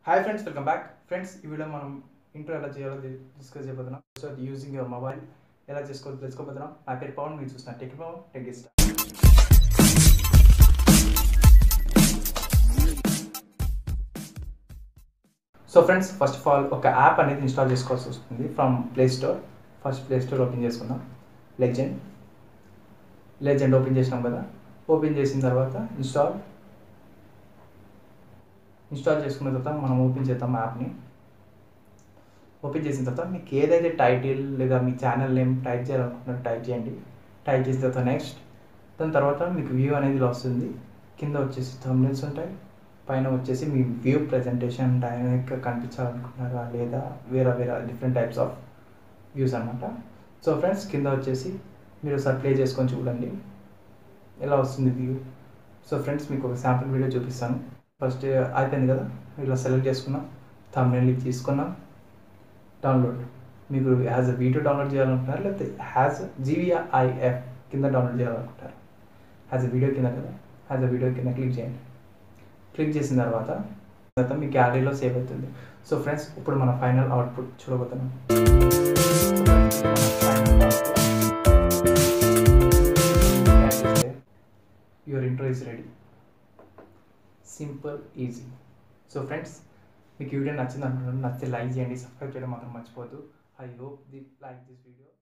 hi friends welcome back friends ఈ video మనం intro ఎలా చేయాలో డిస్కస్ చేయబోతున్నాం సో అది యూజింగ్ యువర్ మొబైల్ ఎలా చేసుకోవాలో తెలుసుకోబోతున్నాం నా పేరు పవన్ మీరు చూస్తున్న టెక్ పవన్ టెక్ ఇస్తా so friends first of all ఒక యాప్ అనేది ఇన్స్టాల్ చేసుకోవాల్సి వస్తుంది from Play Store first Play Store open చేసుకుందాం లెజెండ్ లెజెండ్ ఓపెన్ చేసినాం కదా ఓపెన్ చేసిన తర్వాత ఇన్స్టాల్ ఇన్స్టాల్ చేసుకున్న తర్వాత మనం ఓపెన్ చేద్దాం యాప్ని ఓపెన్ చేసిన తర్వాత మీకు ఏదైతే టైటిల్ లేదా మీ ఛానల్ నేమ్ టైప్ చేయాలనుకుంటున్నారో టైప్ చేయండి టైప్ చేసిన తర్వాత నెక్స్ట్ దాని తర్వాత మీకు వ్యూ అనేది ఇలా వస్తుంది కింద వచ్చేసి థంబ్నెల్స్ ఉంటాయి పైన వచ్చేసి మీ వ్యూ ప్రజెంటేషన్ డైనమిక్గా కనిపించాలనుకుంటున్నారా లేదా వేరే వేరే డిఫరెంట్ టైప్స్ ఆఫ్ వ్యూస్ అనమాట సో ఫ్రెండ్స్ కింద వచ్చేసి మీరు ఒకసారి ప్లే చేసుకొని చూడండి ఎలా వస్తుంది వ్యూ సో ఫ్రెండ్స్ మీకు ఒక శాంపుల్ వీడియో చూపిస్తాను ఫస్ట్ అయిపోయింది కదా ఇలా సెలెక్ట్ చేసుకున్నాం థంబ్నెల్ తీసుకున్నాం డౌన్లోడ్ మీకు యాజ్ అ వీడియో డౌన్లోడ్ చేయాలనుకుంటారు లేకపోతే హ్యాజ్ జీవీఐఎఫ్ కింద డౌన్లోడ్ చేయాలనుకుంటారు యాజ్ అ వీడియో కింద కదా యాజ్ అ వీడియో కింద క్లిక్ చేయండి క్లిక్ చేసిన తర్వాత తర్వాత మీ గ్యాలరీలో సేవ్ అవుతుంది సో ఫ్రెండ్స్ ఇప్పుడు మన ఫైనల్ అవుట్పుట్ చూడబోతున్నాం your intro is ready simple easy so friends మీకు వీడియో నచ్చింది అనుకుంటున్నాను నచ్చితే లైక్ చేయండి సబ్స్క్రైబ్ చేయడం మాత్రం మర్చిపోద్దు I hope the like this video